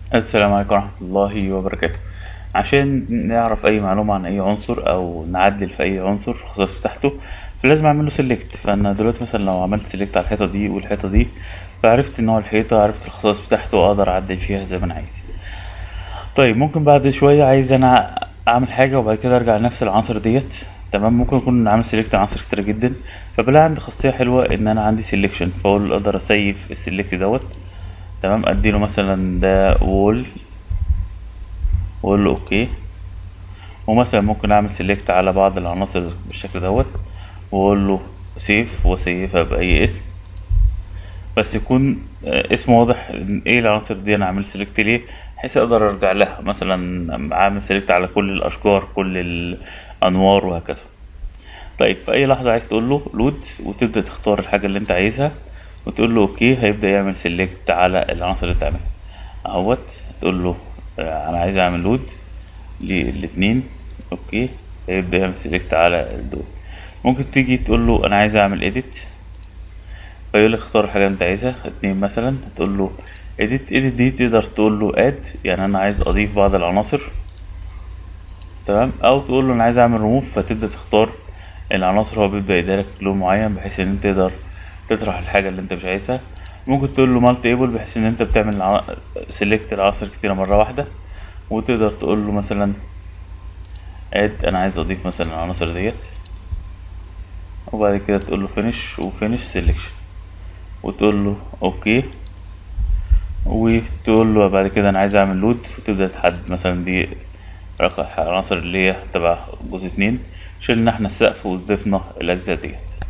السلام عليكم ورحمة الله وبركاته عشان نعرف أي معلومة عن أي عنصر أو نعدل في أي عنصر في الخصائص بتاعته فلازم أعمل له سيلكت فأنا دلوقتي مثلا لو عملت سيلكت على الحيطة دي والحيطة دي فعرفت نوع الحيطة عرفت الخصائص بتاعته أقدر أعدل فيها زي ما أنا عايز طيب ممكن بعد شوية عايز أنا أعمل حاجة وبعد كده أرجع لنفس العناصر ديت تمام ممكن أكون عامل سيلكت عناصر كتيرة جدا فبلاقي عندي خاصية حلوة إن أنا عندي سيلكشن فأقول أقدر أسيف السيلكت دوت تمام أديله مثلا ده وول واقول له اوكي ومثلا ممكن اعمل سيلكت على بعض العناصر بالشكل دوت واقول له سيف واسيفها باي اسم بس يكون آه، اسم واضح إن ايه العناصر دي انا عامل سيلكت ليه بحيث اقدر ارجع لها مثلا عامل سيلكت على كل الاشجار كل الانوار وهكذا طيب في اي لحظه عايز تقول له لود وتبدا تختار الحاجه اللي انت عايزها وتقول له اوكي هيبدا يعمل سيلكت على العناصر اللي انت عاملها اهوت تقول له آه، انا عايز اعمل لود للاتنين اوكي هيبدا يعمل سيلكت على دول ممكن تيجي تقول له انا عايز اعمل اديت فيقول لك اختار الحاجه اللي انت عايزها اتنين مثلا تقول له اديت اديت دي تقدر تقول له اد يعني انا عايز اضيف بعض العناصر تمام او تقول له انا عايز اعمل ريموف فتبدا تختار العناصر هو بيبدا يديلك لون معين بحيث ان انت تقدر تطرح الحاجه اللي انت مش عايزها ممكن تقول له مالتي ايبل بحيث ان انت بتعمل سيلكت العناصر كتيره مره واحده وتقدر تقول له مثلا اد انا عايز اضيف مثلا العناصر ديت وبعد كده تقول له فينيش وفينيش سيلكشن وتقول له اوكي وتقول له بعد كده انا عايز اعمل لود وتبدا تحدد مثلا دي رقم العناصر اللي هي تبع جزء اتنين شلنا احنا السقف وضفنا الاجزاء ديت